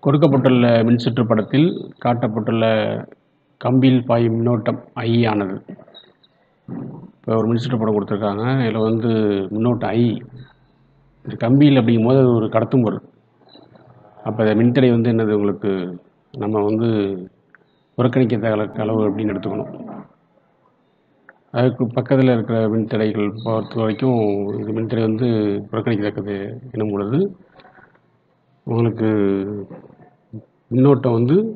கொடுக்கப்பட்டுள்ள மின்சுற்று படத்தில் காட்டப்பட்டுள்ள கம்பியில் பாயும் மின்னோட்டம் I ஆனது இப்போ ஒரு மின்சுற்று படம் கொடுத்துருக்காங்க இதில் வந்து மின்னோட்டம் I இந்த கம்பியில் அப்படிங்கும்போது அது ஒரு கடத்தும் பொருள் அப்போ இந்த மின்தடை வந்து என்னது உங்களுக்கு நம்ம வந்து புறக்கணிக்கத்தக்க அளவு அப்படின்னு எடுத்துக்கணும் அதுக்கு பக்கத்தில் இருக்கிற மின்தடைகள் பொறுத்த வரைக்கும் இது மின்தடை வந்து புறக்கணிக்கத்தக்கது எனும் பொழுது உங்களுக்கு மின்னோட்டம் வந்து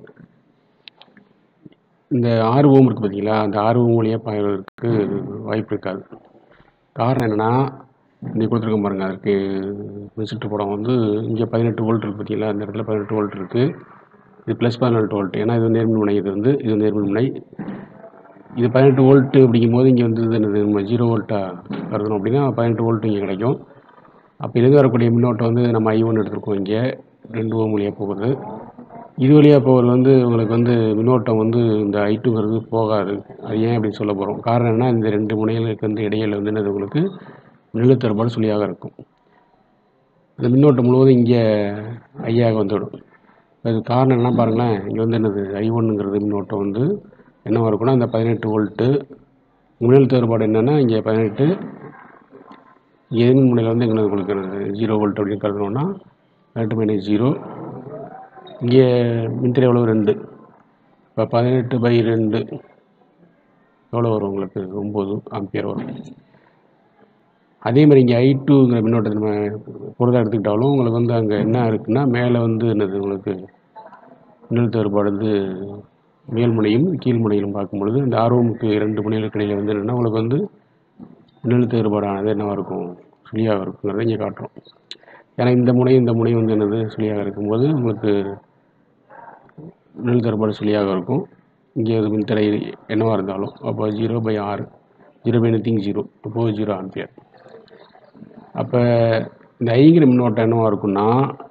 இந்த ஆறு ஓம் இருக்குது பார்த்தீங்களா அந்த ஆறு ஓம் வழியாக பாய்வதற்கு வாய்ப்பு இருக்காது காரணம் என்னென்னா இங்கே கொடுத்துருக்க பாருங்க அதுக்கு மின்சுற்று படம் வந்து இங்கே பதினெட்டு வோல்ட் இருக்குது பார்த்தீங்களா அந்த இடத்துல பதினெட்டு வோல்ட் இருக்குது இது ப்ளஸ் பதினெட்டு வோல்ட் ஏன்னா இது நேர்மின் முனை இது வந்து இது நேர்மின் முனை இது பதினெட்டு வோல்ட்டு அப்படிங்கும்போது இங்கே வந்து இது என்னது நம்ம ஜீரோ வோல்ட்டாக கருதணும் அப்படின்னா பதினெட்டு வோல்ட் இங்கே கிடைக்கும் அப்போ இதுலேருந்து வரக்கூடிய மின்னோட்டம் வந்து நம்ம ஐ ஒன் எடுத்துருக்கோம் இங்கே ரெண்டு ஓம் வழியாக போகுது இது வழியாக போகிறது வந்து உங்களுக்கு வந்து மின்னோட்டம் வந்து இந்த ஐ டூங்கிறது போகாது அது ஏன் அப்படின்னு சொல்ல போகிறோம் காரணம் என்ன இந்த ரெண்டு முனைகளுக்கு வந்து இடையில வந்து என்னது உங்களுக்கு மின்னழுத்தறுபாடு சுழியாக இருக்கும் இந்த மின்னோட்டம் முழுவதும் இங்கே ஐயாக வந்துவிடும் அது காரணம் என்ன பாருங்களேன் இங்கே வந்து என்னது ஐ ஒன்றுங்கிறது மின்னோட்டம் வந்து என்னவாக இருக்குன்னா இந்த பதினெட்டு வோல்ட்டு மின்னழுத்த வேறுபாடு என்னென்னா இங்கே பதினெட்டு எதிர்மின் முனையில் வந்து எங்கே உங்களுக்கு ஜீரோ வோல்ட் அப்படின்னு கருதுனோம்னா பதினெட்டு மைனஸ் ஜீரோ இங்கே மின்திரை எவ்வளோ ரெண்டு இப்போ பதினெட்டு பை ரெண்டு எவ்வளோ வரும் உங்களுக்கு ஒம்பது ஆம்பியர் வரும் அதே மாதிரி இங்கே ஐ டூங்கிற மின்னோட்டத்தை நம்ம பொருளாக எடுத்துக்கிட்டாலும் உங்களுக்கு வந்து அங்கே என்ன இருக்குன்னா மேலே வந்து என்னது உங்களுக்கு மின்னழுத்த வேறுபாடு வந்து மேல் முனையும் கீழ் முனையிலும் பார்க்கும் பொழுது இந்த ஆர்வமுக்கு இரண்டு முனைகளுக்கு இடையில் வந்து என்னென்னா உங்களுக்கு வந்து மின்னழுத்த வேறுபாடானது என்னவாக இருக்கும் சுழியாக இருக்குங்கிறத இங்கே காட்டுறோம் ஏன்னா இந்த முனை இந்த முனை வந்து என்னது சுழியாக இருக்கும்போது உங்களுக்கு மின்னழுத்த வேறுபாடு சுழியாக இருக்கும் இங்கே அது மின்தடை என்னவாக இருந்தாலும் அப்போ ஜீரோ பை ஆறு ஜீரோ பை நத்திங் ஜீரோ அப்போது ஜீரோ ஆம்பியர் அப்போ இந்த ஐங்கிற மின்னோட்டம் என்னவாக இருக்குன்னா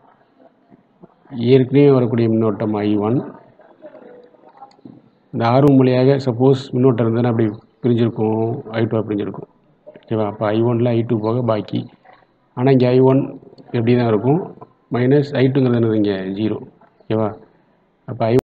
ஏற்கனவே வரக்கூடிய மின்னோட்டம் ஐ ஒன் இந்த ஆர்வம் வழியாக சப்போஸ் மின்னோட்டம் இருந்ததுன்னா அப்படி பிரிஞ்சிருக்கும் ஐ டூவாக பிரிஞ்சிருக்கும் ஓகேவா அப்போ ஐ ஒனில் ஐ டூ போக பாக்கி ஆனால் இங்கே ஐ ஒன் எப்படி தான் இருக்கும் மைனஸ் ஐ டூங்கிறது என்னது இங்கே ஜீரோ ஓகேவா அப்போ ஐ